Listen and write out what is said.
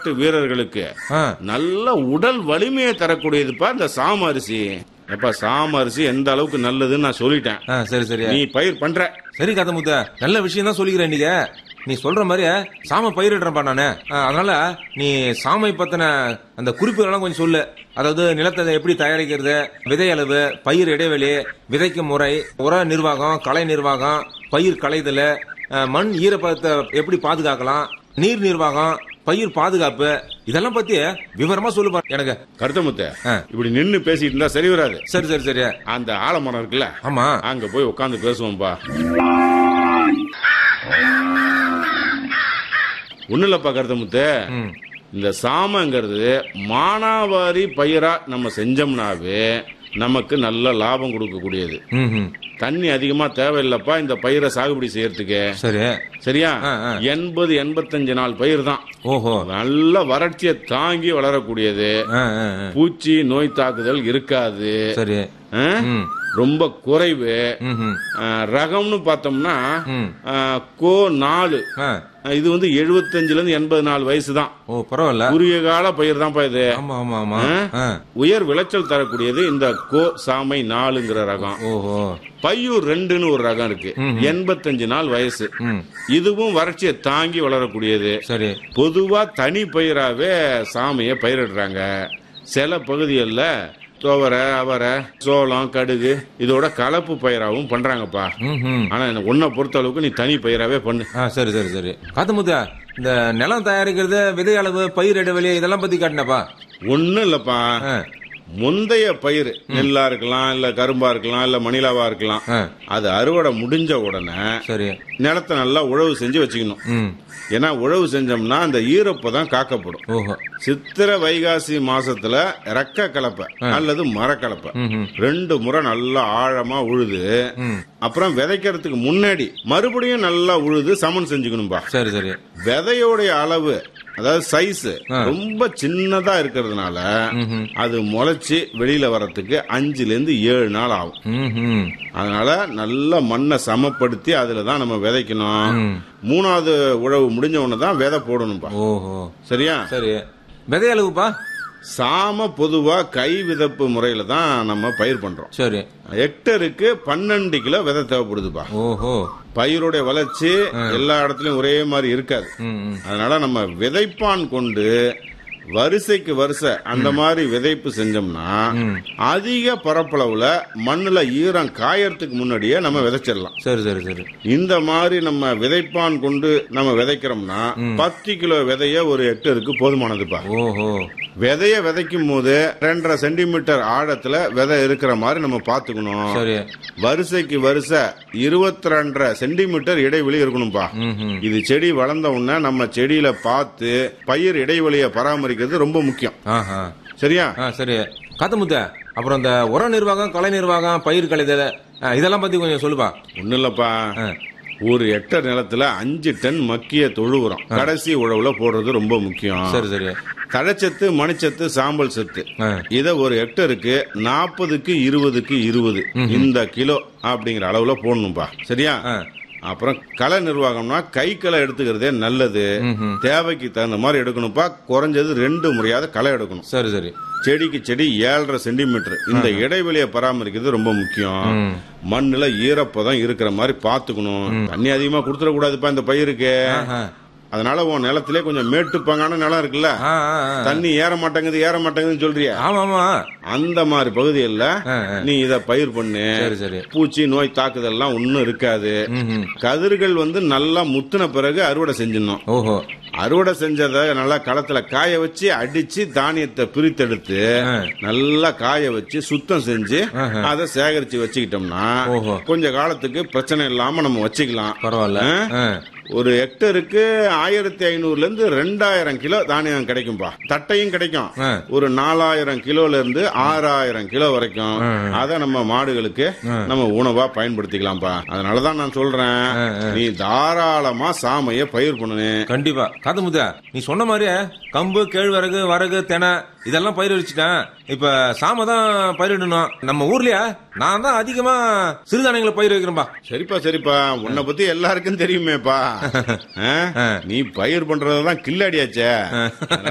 விளையாட்டு வீரர்களுக்கு ஆ, நல்ல உடல் வலிமையை தரக்கூடியதுப்பா இந்த சாம அரிசி எப்பா சாம அரிசி எந்த அளவுக்கு நல்லதுன்னு நான் சொல்லிட்டேன் ஆ, சரி சரி நீ பயிர் பண்ற சரி கதை முத்த நல்ல விஷயம் தான் சொல்லிக்கிறேன் இன்னைக்கு நீ சொல்ற மாதிரி சாம பயிரிடுறேன்ப்பா நானு ஆ, அதனால நீ சாமை பத்தின அந்த குறிப்புகளெல்லாம் கொஞ்சம் சொல்லு அதாவது நிலத்தை எப்படி தயாரிக்கிறது விதை அளவு பயிர் இடைவெளி விதைக்கும் முறை உர நிர்வாகம் களை நிர்வாகம் பயிர் களைதல் ஆ, மண் ஈரப்பதத்தை எப்படி பாதுகாக்கலாம் நீர் நிர்வாகம் பயிர் பாதுகாப்பு இதெல்லாம் பத்தி விவரமா சொல்லுப்பா எனக்கு கருத்தமுத்த ஆ. இப்படி நின்னு பேசிட்டு இருந்தா சரி வராது சரி சரி சரி அந்த ஆலமரம் இருக்குல்ல ஆமா அங்க போய் உட்காந்து பேசுவோம்பா ஒண்ணு இல்லப்பா கருத்தமுத்து ம் இந்த சாமங்கிறது மானாவாரி பயிரா நம்ம செஞ்சோம்னாவே நமக்கு நல்ல லாபம் கொடுக்கக்கூடியது ம் ம். தண்ணி அதிகமா தேவையில்லப்பா இந்த பயிரை சாகுபடி செய்யறதுக்கு சரி சரியா ஆ, ஆ. எண்பது எண்பத்தஞ்சு நாள் பயிர் தான் ஓஹோ நல்ல வறட்சியை தாங்கி வளரக்கூடியது ஆ, ஆ, ஆ. பூச்சி நோய் தாக்குதல் இருக்காது சரி ஆ? ம் ரொம்ப குறைவு ம் ம் ஆ, ரகம்னு பார்த்தோம்னா ம் ஆ, கோ நாலு ஆ இது வந்து எழுபத்தஞ்சுல இருந்து எண்பது நாலு வயசு தான் ஓ பரவாயில்ல குறுகிய கால பயிர் தான்ப்பா இது ஆமா ஆமா ஆமா ஆ. உயர் விளைச்சல் தரக்கூடியது இந்த கோ சாமை நாலுங்கிற ரகம் ஓஹோ பையூர் ரெண்டுன்னு ஒரு ரகம் இருக்கு எண்பத்தஞ்சு நாள் வயசு ம் இதுவும் வறட்சியை தாங்கி வளரக்கூடியது சரி பொதுவா தனி பயிராவே சாமையை பயிரிடுறாங்க சில பகுதிகளில் துவரை அவரை சோளம் கடுகு இதோட கலப்பு பயிராகவும் பண்றாங்கப்பா ம் ம் ஆனா எனக்கு உன்னை பொறுத்த அளவுக்கு நீ தனி பயிராவே பண்ணு ஆ சரி சரி சரி காத்தமுத்தா இந்த நிலம் தயாரிக்கிறது விதை அளவு பயிர் இடைவெளி இதெல்லாம் பத்தி காட்டினப்பா ஒண்ணும் இல்லப்பா ஆ முந்தைய பயிர் நெல்லா இருக்கலாம் இல்ல கரும்பா இருக்கலாம் இல்ல மணிலாவா இருக்கலாம் ஆ அது அறுவடை முடிஞ்ச உடனே சரி நிலத்தை நல்லா உழவு செஞ்சு வச்சுக்கணும் ம் ஏன்னா உழவு செஞ்சோம்னா அந்த ஈரப்பதம் காக்கப்படும் ஓஹோ சித்திரை வைகாசி மாசத்துல ரெக்க கலப்பை அல்லது மரக்கலப்பை ம் ம் ரெண்டு முறை நல்லா ஆழமா உழுது ம் அப்புறம் விதைக்கிறதுக்கு முன்னாடி மறுபடியும் நல்லா உழுது சமன் செஞ்சுக்கணும்பா சரி சரி விதையோடைய அளவு அதாவது சைஸ் ரொம்ப சின்னதா இருக்கிறதுனால ம் ம் அது முளைச்சு வெளியில வர்றதுக்கு அஞ்சுல இருந்து ஏழு நாள் ஆகும் ம் ம் அதனால நல்ல மண்ணை சமப்படுத்தி அதுல தான் நம்ம விதைக்கணும் ம். மூணாவது உழவு முடிஞ்ச உடனே தான் விதை போடணும்பா ஓஹோ சரியா சரி விதை அளவுப்பா சாம பொதுவா கை விதப்பு முறையில தான் நம்ம பயிர் பண்றோம் சரி ஹெக்டருக்கு பன்னெண்டு கிலோ விதை தேவைப்படுதுப்பா ஓஹோ பயிருடைய வளர்ச்சி எல்லா இடத்துலயும் ஒரே மாதிரி இருக்காது ம் ம் அதனால நம்ம விதைப்பான் கொண்டு வரிசைக்கு வரிசை அந்த மாதிரி விதைப்பு செஞ்சோம்னா ம். அதிக பரப்பளவுல மண்ணுல ஈரம் காயறதுக்கு முன்னாடியே நம்ம விதைச்சிடலாம் சரி சரி சரி இந்த மாதிரி நம்ம விதைப்பான் கொண்டு நம்ம விதைக்கிறோம்னா பத்து கிலோ விதைய ஒரு ஹெக்டருக்கு போதுமானதுப்பா ஓஹோ விதைய விதைக்கும் போது ரெண்டரை சென்டிமீட்டர் ஆழத்துல விதை இருக்கிற மாதிரி நம்ம பாத்துக்கணும் சரி வரிசைக்கு வரிசை இருபத்தி ரெண்டரை சென்டிமீட்டர் இடைவெளி இருக்கணும்பா ம் ம் இது செடி வளர்ந்த உடனே நம்ம செடியில பார்த்து பயிர் இடைவெளியை பராமரிக்கிறது ரொம்ப முக்கியம் ஆஹா சரியா ஆ சரி காத்தமுத்த அப்புறம் இந்த உர நிர்வாகம் கலை நிர்வாகம் பயிர் கலைதல் ஆ, இதெல்லாம் பத்தி கொஞ்சம் சொல்லுப்பா ஒண்ணும் இல்லப்பா ஆ. ஒரு ஹெக்டர் நிலத்துல அஞ்சு டன் மக்கிய தொழு உரம் கடைசி உழவுல போடுறது ரொம்ப முக்கியம் சரி சரி தழைச்சத்து மணிச்சத்து சாம்பல் சத்து ஆ இத ஒரு ஹெக்டருக்கு நாற்பதுக்கு இருபதுக்கு இருபது இந்த கிலோ அப்படிங்கிற அளவுல போடணும்பா சரியா ஆ அப்புறம் களை நிர்வாகம்னா கை களை எடுத்துக்கிறதே நல்லது ம் ம் தேவைக்கு தகுந்த மாதிரி எடுக்கணும்ப்பா குறைஞ்சது ரெண்டு முறையாவது களை எடுக்கணும் சரி சரி செடிக்கு செடி ஏழரை சென்டிமீட்டர் இந்த இடைவெளியை பராமரிக்கிறது ரொம்ப முக்கியம் ம் மண்ணுல ஈரப்பதம் இருக்கிற மாதிரி பாத்துக்கணும் தண்ணி அதிகமா கொடுத்துடக்கூடாதுப்பா இந்த பயிருக்கு ஆஹா. அதனால உன் நிலத்திலே கொஞ்சம் மேட்டுப்பாங்கான நிலம் இருக்குல்ல ஆ ஆ ஆ. தண்ணி ஏற மாட்டேங்குது ஏற மாட்டேங்குதுன்னு சொல்றிய ஆமா ஆமா அந்த மாதிரி பகுதிகளில் ஆ, ஆ. நீ இத பயிர் பண்ணு சரி சரி பூச்சி நோய் தாக்குதல்லாம் ஒன்றும் இருக்காது ம் ம் கதிர்கள் வந்து நல்லா முத்தின பிறகு அறுவடை செஞ்சிடணும் ஓஹோ அறுவடை செஞ்சதை நல்லா களத்துல காய வச்சு அடிச்சு தானியத்தை பிரித்தெடுத்து ஆ. நல்லா காய வச்சு சுத்தம் செஞ்சு ஆஹா. அதை சேகரிச்சு வச்சுக்கிட்டோம்னா ஓஹோ. கொஞ்ச காலத்துக்கு பிரச்சனை இல்லாம நம்ம வச்சுக்கலாம் பரவாயில்ல ஆ? ஆ ஒரு ஹெக்டருக்கு ஆயிரத்தி ஐநூறுல இருந்து ரெண்டாயிரம் கிலோ தானியம் கிடைக்கும்பா தட்டையும் கிடைக்கும் ஆ. ஒரு நாலாயிரம் கிலோல இருந்து ஆறாயிரம் கிலோ வரைக்கும் அதை நம்ம மாடுகளுக்கு நம்ம உணவா பயன்படுத்திக்கலாம்ப்பா அதனாலதான் நான் சொல்றேன் நீ தாராளமா சாமைய பயிர் பண்ணு கண்டிப்பா காத்தமுத்தா நீ சொன்ன மாதிரியே கம்பு கேழ்வரகு வரகு தெனை இதெல்லாம் பயிர் வச்சுட்டேன் இப்ப சாம தான் பயிரிடணும் நம்ம ஊர்லயே நான் தான் அதிகமா சிறுதானியங்களை பயிர் வைக்கிறேன்பா சரிப்பா சரிப்பா உன்னை பத்தி எல்லாருக்கும் தெரியுமேப்பா ஆ? நீ பயிர் பண்றதுதான் கில்லாடியாச்சே